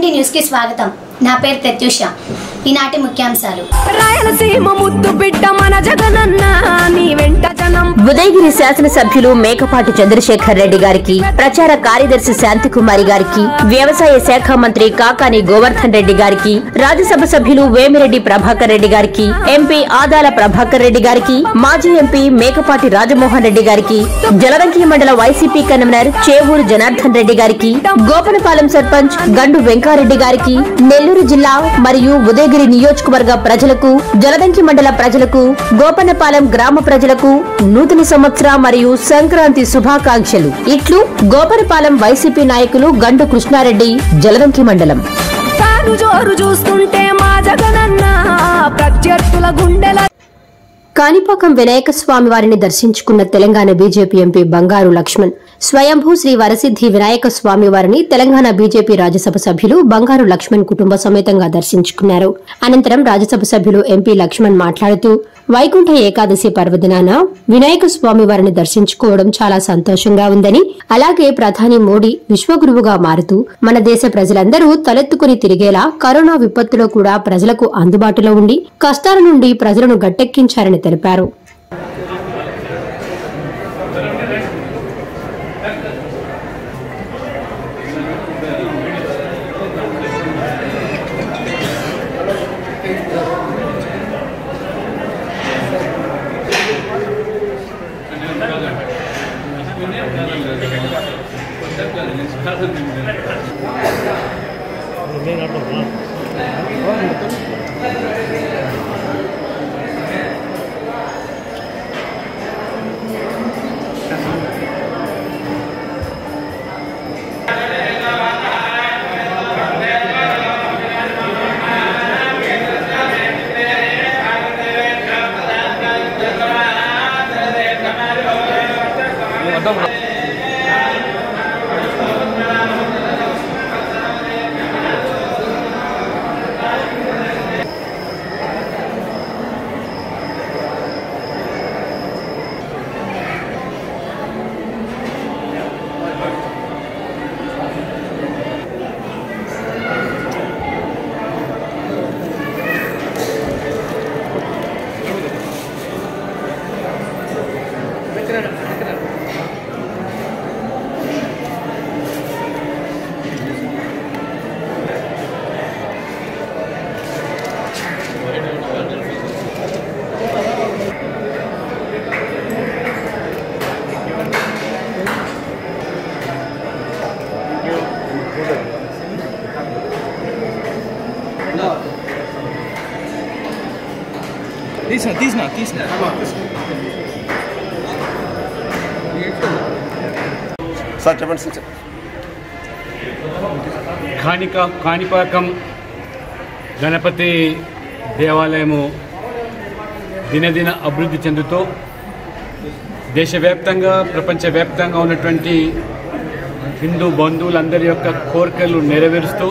వైకుంఠి news కి స్వాగతం నా పేరు ప్రత్యూష ఈనాటి ముఖ్యాంశాలు రాయలసీమ ముద్దు బిడ్డ మన జగనన్న నీ వెంట జనం ఉదయగిరి శాసనసభ్యులు మేకపాటి చంద్రశేఖర్ రెడ్డి గారికి ప్రచార కార్యదర్శి శాంతికుమారి గారికి వ్యవసాయ శాఖ మంత్రి కాకాని గోవర్ధన్ రెడ్డి గారికి రాజ్యసభ సభ్యులు వేమిరెడ్డి ప్రభాకర్ రెడ్డి గారికి ఎంపీ ఆదాల ప్రభాకర్ రెడ్డి గారికి మాజీ ఎంపీ మేకపాటి రాజమోహన్ రెడ్డి గారికి జలదంకి మండల వైసీపీ కన్వీనర్ చేవూరు జనార్దన్ రెడ్డి గారికి గోపనపాలెం సర్పంచ్ గండు వెంకారెడ్డి గారికి నెల్లూరు జిల్లా మరియు ఉదయగిరి నియోజకవర్గ ప్రజలకు జలదంకి మండల ప్రజలకు గోపన్నపాలెం గ్రామ ప్రజలకు నూతన సంవత్సర మరియు సంక్రాంతి శుభాకాంక్షలు ఇట్లు గోపనపాలెం వైసీపీ నాయకులు గండు కృష్ణారెడ్డి జలదంకి మండలం తాను జోరు చూస్తుంటే మా జగనన్న ప్రత్యర్థుల గుండెల కాణిపాకం వినాయక స్వామి వారిని దర్శించుకున్న తెలంగాణ బీజేపీ ఎంపీ బంగారు లక్ష్మణ్ స్వయంభూ శ్రీ వరసిద్ధి వినాయక స్వామి వారిని తెలంగాణ బీజేపీ రాజ్యసభ సభ్యులు బంగారు లక్ష్మణ్ కుటుంబ సమేతంగా దర్శించుకున్నారు అనంతరం రాజ్యసభ సభ్యులు ఎంపీ లక్ష్మణ్ మాట్లాడుతూ వైకుంఠ ఏకాదశి పర్వదినాన వినాయక స్వామి వారిని దర్శించుకోవడం చాలా సంతోషంగా ఉందని అలాగే ప్రధాని మోడీ విశ్వగురువుగా మారుతూ మన దేశ ప్రజలందరూ తలెత్తుకుని తిరిగేలా కరోనా విపత్తులో కూడా ప్రజలకు అందుబాటులో ఉండి కష్టాల నుండి ప్రజలను గట్టెక్కించారని తెలిపారు తీసిన తీసిన తీసిన సార్ చెప్పండి సార్ చెప్పండి. కాణిక కాణిపాకం గణపతి దేవాలయము దినదిన అభివృద్ధి చెందుతూ దేశవ్యాప్తంగా ప్రపంచవ్యాప్తంగా ఉన్నటువంటి హిందూ బంధువులందరి యొక్క కోరికలు నెరవేరుస్తూ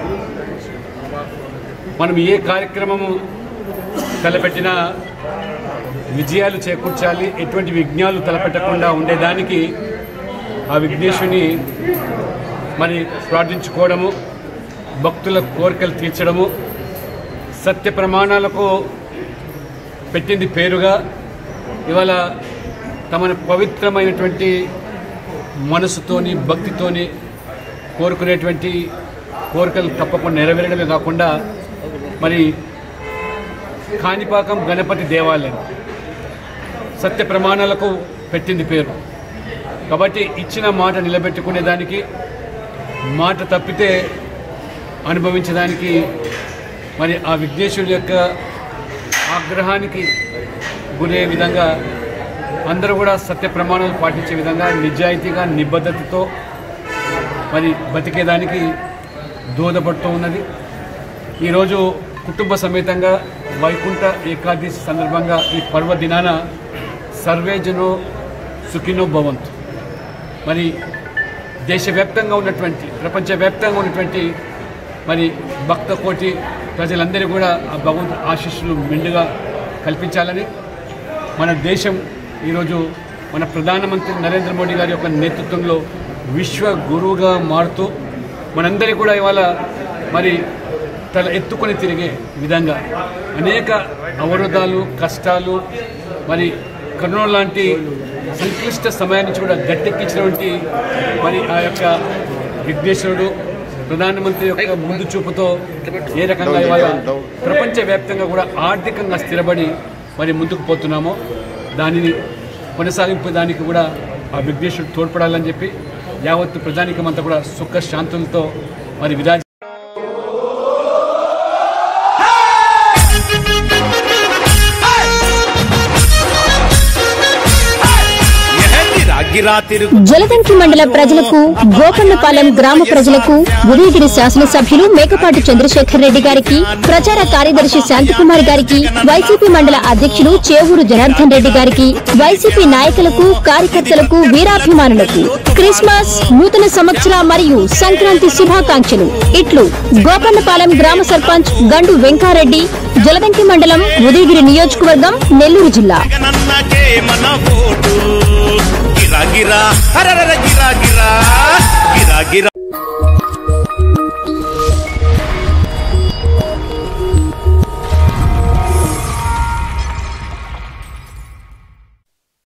మనం ఏ కార్యక్రమము తలపెట్టినా విజయాలు చేకూర్చాలి ఎటువంటి విఘ్నాలు తలపెట్టకుండా ఉండేదానికి ఆ విఘ్నేశ్వని మరి ప్రార్థించుకోవడము భక్తుల కోరికలు తీర్చడము సత్య ప్రమాణాలకు పెట్టింది పేరుగా ఇవాళ తమను పవిత్రమైనటువంటి మనసుతోని భక్తితోని కోరుకునేటువంటి కోరికలు తప్పకుండా నెరవేరడమే కాకుండా మరి కాణిపాకం గణపతి దేవాలయం సత్య ప్రమాణాలకు పెట్టింది పేరు కాబట్టి ఇచ్చిన మాట నిలబెట్టుకునే దానికి మాట తప్పితే అనుభవించడానికి మరి ఆ విఘ్నేశ్వరుడి యొక్క ఆగ్రహానికి గురయ్యే విధంగా అందరూ కూడా సత్య ప్రమాణాలు పాటించే విధంగా నిజాయితీగా నిబద్ధతతో మరి బతికేదానికి దోహదపడుతూ ఉన్నది ఈరోజు కుటుంబ సమేతంగా వైకుంఠ ఏకాదశి సందర్భంగా ఈ పర్వదినాన సర్వే జనో సుఖినో భవంతు మరి దేశవ్యాప్తంగా ఉన్నటువంటి ప్రపంచవ్యాప్తంగా ఉన్నటువంటి మరి భక్త కోటి ప్రజలందరూ కూడా ఆ భగవంతుడి ఆశీస్సులు మెండుగా కల్పించాలని మన దేశం ఈరోజు మన ప్రధానమంత్రి నరేంద్ర మోడీ గారి యొక్క నేతృత్వంలో విశ్వ గురువుగా మారుతూ మనందరికీ కూడా ఇవాళ మరి తల ఎత్తుకొని తిరిగే విధంగా అనేక అవరోధాలు కష్టాలు మరి కరోనా లాంటి సంక్లిష్ట సమయాన్ని నుంచి కూడా గట్టెక్కించినటువంటి మరి ఆ యొక్క విఘ్నేశ్వరుడు ప్రధానమంత్రి యొక్క ముందు చూపుతో ఏ రకంగా ఇవాళ ప్రపంచవ్యాప్తంగా కూడా ఆర్థికంగా స్థిరపడి మరి ముందుకు పోతున్నామో దానిని కొనసాగింపు దానికి కూడా ఆ విఘ్నేశ్వరుడు తోడ్పడాలని చెప్పి యావత్తు ప్రజానికమంతా కూడా సుఖ శాంతులతో మరి విరాజ జలదంకి మండల ప్రజలకు గోకన్నపాలెం గ్రామ ప్రజలకు ఉదయగిరి శాసనసభ్యులు మేకపాటి చంద్రశేఖర్ రెడ్డి గారికి ప్రచార కార్యదర్శి శాంతికుమార్ గారికి వైసీపీ మండల అధ్యక్షులు చేవూరు జనార్దన్ రెడ్డి గారికి వైసీపీ నాయకులకు కార్యకర్తలకు వీరాభిమానులకు క్రిస్మస్ నూతన సంవత్సర మరియు సంక్రాంతి శుభాకాంక్షలు ఇట్లు గోకన్నపాలెం గ్రామ సర్పంచ్ గండు వెంకారెడ్డి జలదంకి మండలం ఉదయగిరి నియోజకవర్గం నెల్లూరు జిల్లా జగనన్నకే మన ఓటు గిరా గిరా హరర గిరా గిరా గిరా గిరా